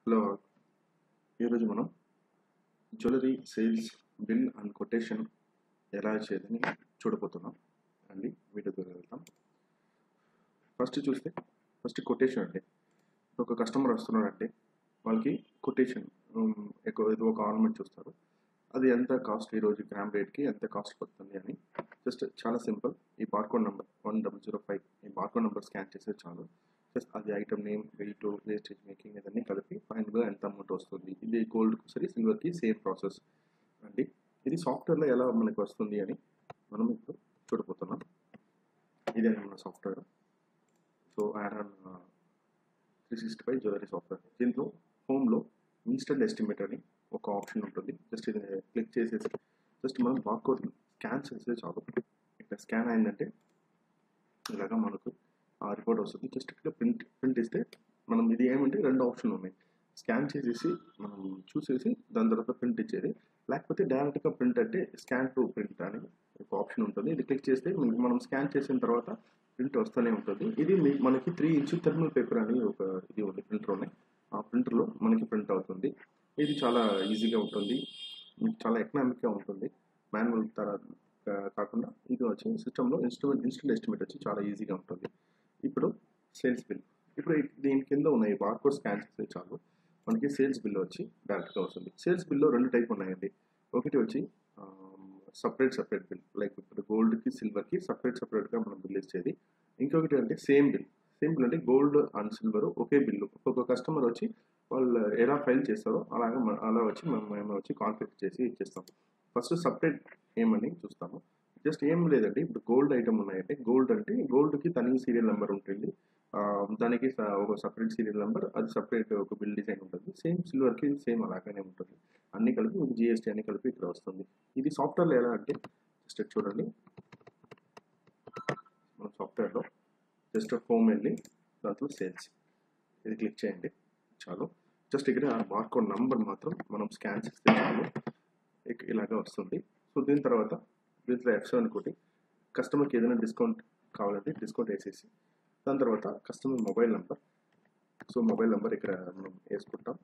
hello ఈరోజు మనం jewellery sales bill and quotation ఎలా చేయదని చూడబోతున్నాం అండి వీడియో వెళ్తాం ఫస్ట్ చూస్తే ఫస్ట్ కొటేషన్ అండి ఒక కస్టమర్ వస్తున్నాడంటే వాళ్ళకి కొటేషన్ ఎక్కువ ఏదో ఒక ఆర్నమెంట్ చూస్తారు అది ఎంత కాస్ట్ ఈరోజు గ్రామ్ రేట్కి ఎంత కాస్ట్ పడుతుంది అని జస్ట్ చాలా సింపుల్ ఈ barcode number one double zero five ఈ బార్కోడ్ నెంబర్ స్కాన్ చేస్తే చాలు జస్ట్ అది item name weight wastage making ఇవన్నీ కలిపి ఫైనల్గా ఎంత అమౌంట్ వస్తుంది ఇది గోల్డ్కి సరే సిల్వర్కి సేమ్ ప్రాసెస్ అండి ఇది సాఫ్ట్వేర్లో ఎలా మనకి వస్తుంది అని మనం ఇప్పుడు చూడబోతున్నాం ఇదే మన సాఫ్ట్వేర్ సో యారాన్ three sixty five jewellery software దీంట్లో హోమ్లో ఇన్స్టెంట్ ఎస్టిమేట్ అని ఒక ఆప్షన్ ఉంటుంది జస్ట్ ఇది క్లిక్ చేసేసి జస్ట్ మనం బార్కోడ్ స్కాన్ చేస్తే చాలు ఇక్కడ స్కాన్ అయిందంటే ఇలాగా మనకు ఆ రిపోర్ట్ వస్తుంది జస్ట్ ఇక్కడ ప్రింట్ ప్రింట్ ఇస్తే మనం ఇది ఏమంటే రెండు ఆప్షన్ ఉన్నాయి స్కాన్ చేసేసి మనం చూసేసి దాని తర్వాత ప్రింట్ ఇచ్చేది లేకపోతే డైరెక్ట్గా ప్రింట్ అంటే స్కాన్ టు ప్రింట్ అని ఒక ఆప్షన్ ఉంటుంది ఇది క్లిక్ చేస్తే మనకి మనం స్కాన్ చేసిన తర్వాత ప్రింట్ వస్తూనే ఉంటుంది ఇది మీ మనకి త్రీ ఇంచ్ థర్మల్ పేపర్ అని ఒక ఇది ఉంది ప్రింటర్ ఉన్నాయి ఆ ప్రింటర్లో మనకి ప్రింట్ అవుతుంది ఇది చాలా ఈజీగా ఉంటుంది చాలా ఎకనామిక్గా ఉంటుంది మాన్యువల్ తర్వాత కాకుండా ఇది వచ్చి సిస్టంలో ఇన్స్ట్రుమెంట్ ఇన్స్టెంట్ ఎస్టిమేట్ వచ్చి చాలా ఈజీగా ఉంటుంది ఇప్పుడు సేల్స్ బిల్ ఇప్పుడు దీని కింద ఉన్నాయి బార్కోడ్ స్కాన్ చేస్తే చాలు మనకి సేల్స్ బిల్ వచ్చి డైరెక్ట్గా వస్తుంది సేల్స్ బిల్లో రెండు టైప్ ఉన్నాయండి ఒకటి వచ్చి సపరేట్ సపరేట్ బిల్ లైక్ ఇప్పుడు గోల్డ్కి సిల్వర్కి సపరేట్ సపరేట్గా మనం బిల్ ఇచ్చేది ఇంకొకటి అంటే సేమ్ బిల్ సేమ్ బిల్ అంటే గోల్డ్ అండ్ సిల్వర్ ఒకే బిల్లు ఒక్కొక్క కస్టమర్ వచ్చి వాళ్ళు ఎలా ఫైల్ చేస్తారో అలాగే అలా వచ్చి మనం మేము వచ్చి కాన్ఫిగర్ చేసి ఇచ్చేస్తాం ఫస్ట్ సపరేట్ ఏమని చూస్తాము జస్ట్ ఏం లేదండి ఇప్పుడు గోల్డ్ ఐటమ్ ఉన్నాయంటే గోల్డ్ అంటే గోల్డ్కి తని సీరియల్ నెంబర్ ఉంటుంది దానికి ఒక సపరేట్ సీరియల్ నెంబర్ అది సపరేట్ ఒక బిల్ డిజైన్ ఉంటుంది సేమ్ సిల్వర్కి సేమ్ అలాగనే ఉంటుంది అన్ని కలిపి మీకు జిఎస్టీ అన్ని కలిపి ఇక్కడ వస్తుంది ఇది సాఫ్ట్వేర్లో ఎలా అంటే జస్ట్ చూడండి మన సాఫ్ట్వేర్లో జస్ట్ హోమ్ వెళ్ళి దాంట్లో సేల్స్ ఇది క్లిక్ చేయండి చాలు జస్ట్ ఇక్కడ బార్కోడ్ నంబర్ మాత్రం మనం స్కాన్ చేస్తే చాలు ఇలాగా వస్తుంది సో దీని తర్వాత దీంట్లో ఎఫ్ సెవెన్ కొట్టి కస్టమర్కి ఏదైనా డిస్కౌంట్ కావాలంటే డిస్కౌంట్ వేసేసి దాని తర్వాత customer mobile number so mobile number ఇక్కడ మనం వేసుకుంటాం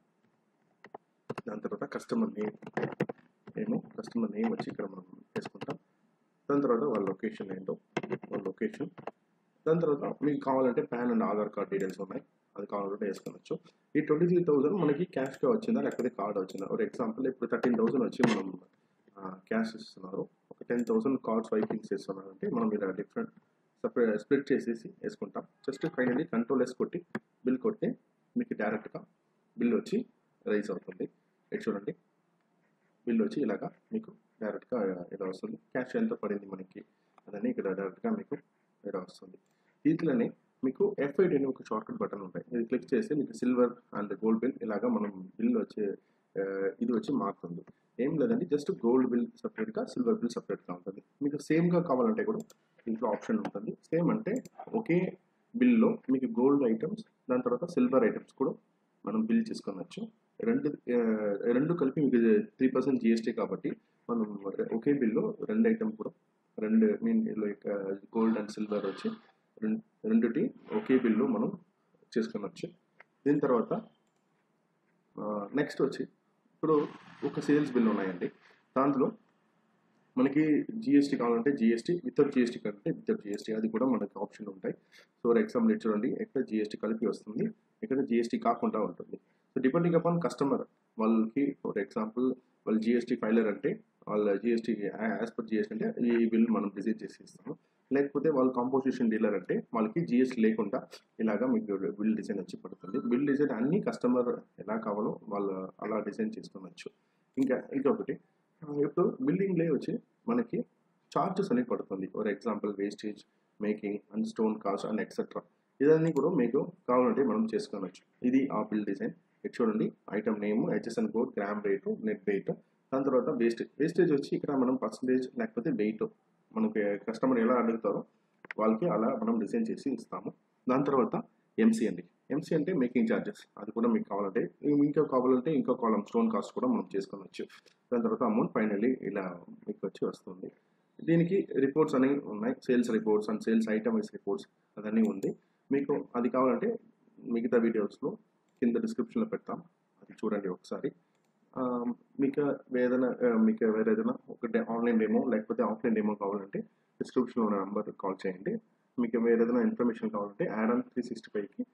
దాని తర్వాత కస్టమర్ నేమ్ ఏమో కస్టమర్ నేమ్ వచ్చి ఇక్కడ మనం వేసుకుంటాం దాని తర్వాత వాళ్ళ లొకేషన్ ఏంటో వాళ్ళ లొకేషన్ దాని తర్వాత మీకు కావాలంటే PAN and Aadhaar card details ఉన్నాయి అది కావాలంటే వేసుకోవచ్చు ఈ ట్వంటీ త్రీ థౌసండ్ మనకి క్యాష్గా వచ్చిందా లేకపోతే కార్డ్ వచ్చిందా ఫర్ ఎగ్జాంపుల్ ఇప్పుడు థర్టీన్ థౌసండ్ వచ్చి మనం క్యాష్ ఇస్తున్నారు ఒక టెన్ థౌసండ్ కార్డ్ స్వైపింగ్స్ ఇస్తున్నారు అంటే మనం ఇలా డిఫరెంట్ సపరేట్ స్ప్లిట్ చేసేసి వేసుకుంటాం జస్ట్ ఫైనల్లీ కంట్రోల్ ఎస్ కొట్టి బిల్ కొట్టి మీకు డైరెక్ట్గా బిల్ వచ్చి రైజ్ అవుతుంది ఇటు చూడండి బిల్ వచ్చి ఇలాగా మీకు డైరెక్ట్గా ఇలా వస్తుంది క్యాష్ ఎంత పడింది మనకి అదని ఇక్కడ డైరెక్ట్గా మీకు ఇలా వస్తుంది దీంట్లోనే మీకు ఎఫ్ఐడి అని ఒక షార్ట్కట్ బటన్ ఉంటాయి ఇది క్లిక్ చేసి మీకు సిల్వర్ అండ్ గోల్డ్ బిల్ ఇలాగా మనం బిల్ వచ్చే ఇది వచ్చి మారుతుంది ఏం లేదండి జస్ట్ గోల్డ్ బిల్ సపరేట్గా సిల్వర్ బిల్ సపరేట్గా ఉంటుంది మీకు సేమ్గా కావాలంటే కూడా ఇంట్లో ఆప్షన్ ఉంటుంది సేమ్ అంటే ఒకే బిల్లో మీకు గోల్డ్ ఐటమ్స్ దాని తర్వాత సిల్వర్ ఐటమ్స్ కూడా మనం బిల్ చేసుకోవచ్చు రెండు రెండు కలిపి మీకు త్రీ పర్సెంట్ జిఎస్టీ కాబట్టి మనం ఒకే బిల్లో రెండు ఐటమ్ కూడా రెండు mean like gold and silver వచ్చి రెండుటి ఒకే బిల్లు మనం చేసుకునొచ్చు దీని తర్వాత నెక్స్ట్ వచ్చి ఇప్పుడు ఒక సేల్స్ బిల్ ఉన్నాయండి దాంట్లో మనకి జిఎస్టీ కావాలంటే జిఎస్టీ వితౌట్ జిఎస్టీ కంటే వితౌట్ జిఎస్టీ అది కూడా మనకి ఆప్షన్ ఉంటాయి సో ఫర్ ఎగ్జాంపుల్ చూడండి ఇక్కడ జిఎస్టీ కలిపి వస్తుంది ఇక్కడ జిఎస్టీ కాకుండా ఉంటుంది సో డిపెండింగ్ అపాన్ కస్టమర్ వాళ్ళకి ఫర్ ఎగ్జాంపుల్ వాళ్ళు జిఎస్టీ ఫైలర్ అంటే వాళ్ళ జిఎస్టీ యాజ్ పర్ జిఎస్టీ అంటే ఈ బిల్ మనం డిజైన్ చేసి ఇస్తాము లేకపోతే వాళ్ళు కాంపోజిషన్ డీలర్ అంటే వాళ్ళకి జిఎస్టీ లేకుండా ఇలాగా మీకు బిల్ డిజైన్ వచ్చి పడుతుంది బిల్ డిజైన్ అన్ని కస్టమర్ ఎలా కావాలో వాళ్ళు అలా డిజైన్ చేసుకోవచ్చు ఇంకా ఇంకొకటి ఇప్పుడు బిల్డింగ్లే వచ్చి మనకి చార్జెస్ అనేవి పడుతుంది for example wastage making and stone cost and etcetera ఇదన్నీ కూడా మీకు కావాలంటే మనం చేసుకోవచ్చు ఇది ఆ బిల్ డిజైన్ ఇది చూడండి item name HSN code gram rate net weight దాని తర్వాత వేస్టేజ్ వేస్టేజ్ వచ్చి ఇక్కడ మనం పర్సంటేజ్ లేకపోతే వెయిట్ మనకి కస్టమర్ ఎలా అడుగుతారో వాళ్ళకి అలా మనం డిజైన్ చేసి ఇస్తాము దాని తర్వాత ఎంసీ అండి ఎంసీ అంటే మేకింగ్ ఛార్జెస్ అది కూడా మీకు కావాలంటే ఇంకా కావాలంటే ఇంకో కాలం స్టోన్ కాస్ట్ కూడా మనం చేసుకోవచ్చు దాని తర్వాత అమౌంట్ ఫైనల్లీ ఇలా మీకు వచ్చి వస్తుంది దీనికి రిపోర్ట్స్ అనేవి ఉన్నాయి sales reports and sales items reports అదన్నీ ఉంది మీకు అది కావాలంటే మిగతా వీడియోస్లో కింద డిస్క్రిప్షన్లో పెడతాం అది చూడండి ఒకసారి ఆ, మీకు ఏదైనా ఆ, మీకు వేరే ఏదైనా ఒక ఆన్లైన్ డెమో లేకపోతే ఆఫ్లైన్ డెమో కావాలంటే డిస్క్రిప్షన్లో ఉన్న నెంబర్ కాల్ చేయండి మీకు వేరే ఏదైనా ఇన్ఫర్మేషన్ కావాలంటే యాడ్ ఆన్ త్రీ సిక్స్టీ ఫైవ్కి